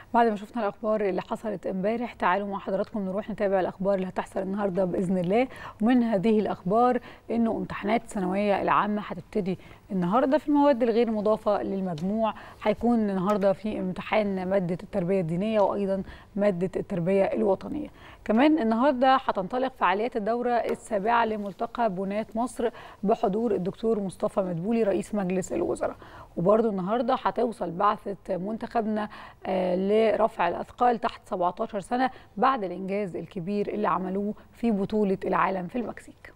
بعد ما شفنا الاخبار اللي حصلت امبارح تعالوا مع حضراتكم نروح نتابع الاخبار اللي هتحصل النهارده باذن الله ومن هذه الاخبار انه امتحانات الثانويه العامه هتبتدي النهارده في المواد الغير مضافه للمجموع هيكون النهارده في امتحان ماده التربيه الدينيه وايضا ماده التربيه الوطنيه كمان النهارده هتنطلق فعاليات الدوره السابعه لملتقى بنات مصر بحضور الدكتور مصطفى مدبولي رئيس مجلس الوزراء وبرده النهارده هتوصل بعثه منتخبنا لرفع الاثقال تحت 17 سنه بعد الانجاز الكبير اللي عملوه في بطوله العالم في المكسيك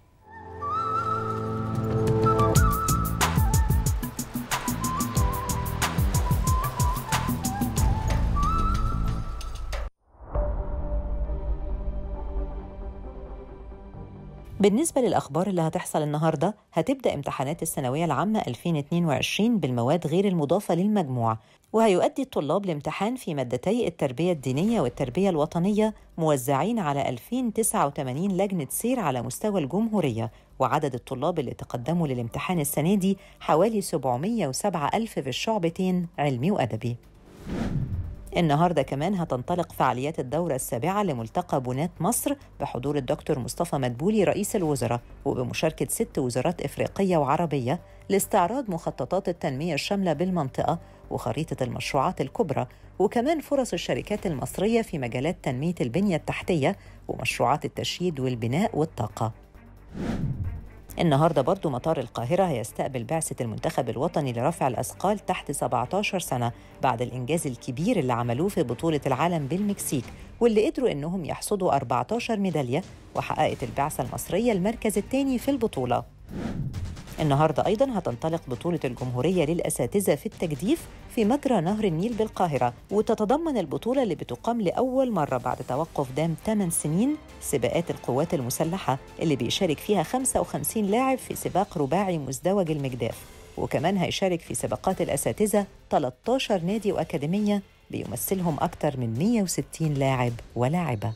بالنسبة للأخبار اللي هتحصل النهاردة هتبدأ امتحانات الثانوية العامة 2022 بالمواد غير المضافة للمجموع وهيؤدي الطلاب لامتحان في مادتي التربية الدينية والتربية الوطنية موزعين على 2089 لجنة سير على مستوى الجمهورية وعدد الطلاب اللي تقدموا للامتحان السنة دي حوالي 707 ألف في الشعبتين علمي وأدبي النهارده كمان هتنطلق فعاليات الدورة السابعة لملتقى بنات مصر بحضور الدكتور مصطفى مدبولي رئيس الوزراء وبمشاركة ست وزارات إفريقية وعربية لاستعراض مخططات التنمية الشاملة بالمنطقة وخريطة المشروعات الكبرى وكمان فرص الشركات المصرية في مجالات تنمية البنية التحتية ومشروعات التشييد والبناء والطاقة. النهارده برضو مطار القاهرة هيستقبل بعثة المنتخب الوطني لرفع الأثقال تحت 17 سنة بعد الإنجاز الكبير اللي عملوه في بطولة العالم بالمكسيك واللي قدروا إنهم يحصدوا 14 ميدالية وحققت البعثة المصرية المركز الثاني في البطولة النهارده ايضا هتنطلق بطوله الجمهوريه للاساتذه في التجديف في مجرى نهر النيل بالقاهره وتتضمن البطوله اللي بتقام لاول مره بعد توقف دام 8 سنين سباقات القوات المسلحه اللي بيشارك فيها 55 لاعب في سباق رباعي مزدوج المجداف وكمان هيشارك في سباقات الاساتذه 13 نادي واكاديميه بيمثلهم اكثر من 160 لاعب ولاعبه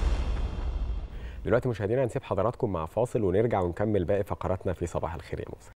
دلوقتي مشاهدينا هنسيب حضراتكم مع فاصل ونرجع ونكمل باقي فقراتنا في صباح الخير يا مصر